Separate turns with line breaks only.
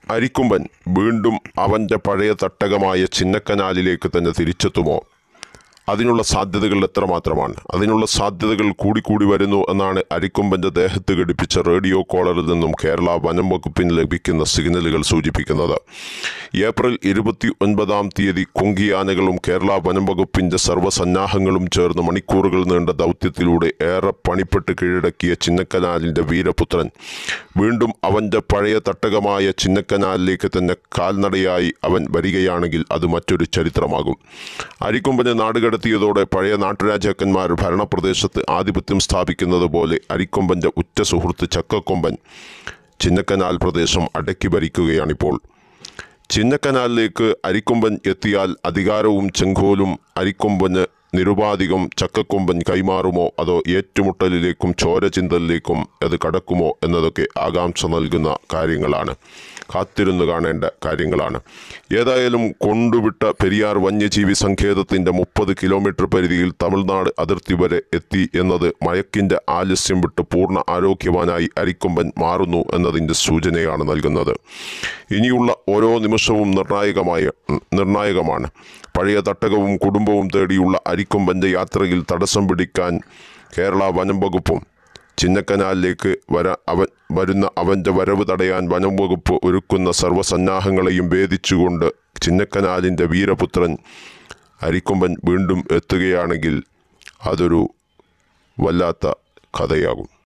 അരിക്കുമ്പൻ വീണ്ടും അവൻ്റെ പഴയ തട്ടകമായ ചിന്നക്കനാലിലേക്ക് തന്നെ തിരിച്ചെത്തുമോ അതിനുള്ള സാധ്യതകൾ എത്രമാത്രമാണ് അതിനുള്ള സാധ്യതകൾ കൂടിക്കൂടി വരുന്നു എന്നാണ് അരിക്കൊമ്പൻ്റെ ദേഹത്ത് ഘടിപ്പിച്ച റേഡിയോ കോളറിൽ നിന്നും കേരള വനം വകുപ്പിന് ലഭിക്കുന്ന സിഗ്നലുകൾ സൂചിപ്പിക്കുന്നത് ഏപ്രിൽ ഇരുപത്തി ഒൻപതാം തീയതി കുങ്കിയാനകളും കേരള വനം വകുപ്പിൻ്റെ സർവ്വസന്നാഹങ്ങളും ചേർന്ന് മണിക്കൂറുകൾ നീണ്ട ദൗത്യത്തിലൂടെ ഏറെ പണിപ്പെട്ട് കീഴടക്കിയ ചിന്നക്കനാലിൻ്റെ വീരപുത്രൻ വീണ്ടും അവൻ്റെ പഴയ തട്ടകമായ ചിന്നക്കനാലിലേക്ക് തന്നെ കാൽനടയായി അവൻ വരികയാണെങ്കിൽ അത് മറ്റൊരു ചരിത്രമാകും അരിക്കൊമ്പനെ നാടുകടത്തിയതോടെ പഴയ നാട്ടുരാജാക്കന്മാർ ഭരണപ്രദേശത്ത് ആധിപത്യം സ്ഥാപിക്കുന്നത് പോലെ അരിക്കൊമ്പൻ്റെ ഉറ്റ സുഹൃത്ത് ചക്കക്കൊമ്പൻ ചിന്നക്കനാൽ പ്രദേശം അടക്കി ഭരിക്കുകയാണിപ്പോൾ ചിന്നക്കനാലിലേക്ക് അരിക്കൊമ്പൻ എത്തിയാൽ അധികാരവും ചെങ്കോലും അരിക്കൊമ്പന് നിരുപാധികം ചക്കക്കൊമ്പൻ കൈമാറുമോ അതോ ഏറ്റുമുട്ടലിലേക്കും ചോര ചിന്തലിലേക്കും അത് കടക്കുമോ എന്നതൊക്കെ ആകാംക്ഷ നൽകുന്ന കാര്യങ്ങളാണ് കാത്തിരുന്നു കാണേണ്ട കാര്യങ്ങളാണ് ഏതായാലും കൊണ്ടുവിട്ട പെരിയാർ വന്യജീവി സങ്കേതത്തിൻ്റെ മുപ്പത് കിലോമീറ്റർ പരിധിയിൽ തമിഴ്നാട് അതിർത്തി വരെ എത്തി എന്നത് മയക്കിൻ്റെ ആലസ്യം വിട്ട് പൂർണ്ണ ആരോഗ്യവാനായി അരിക്കൊമ്പൻ മാറുന്നു എന്നതിൻ്റെ സൂചനയാണ് നൽകുന്നത് ഇനിയുള്ള ഓരോ നിമിഷവും നിർണായകമായ നിർണായകമാണ് പഴയ തട്ടകവും കുടുംബവും തേടിയുള്ള അരിക്കൊമ്പൻ്റെ യാത്രയിൽ തടസ്സം പിടിക്കാൻ കേരള വനം വകുപ്പും ചിന്നക്കനാലിലേക്ക് വര അവൻ വരുന്ന അവൻ്റെ വരവ് തടയാൻ വനം വകുപ്പ് ഒരുക്കുന്ന സർവ്വസന്നാഹങ്ങളെയും ഭേദിച്ചുകൊണ്ട് ചിന്നക്കനാലിൻ്റെ വീരപുത്രൻ അരിക്കൊമ്പൻ വീണ്ടും എത്തുകയാണെങ്കിൽ അതൊരു വല്ലാത്ത കഥയാകും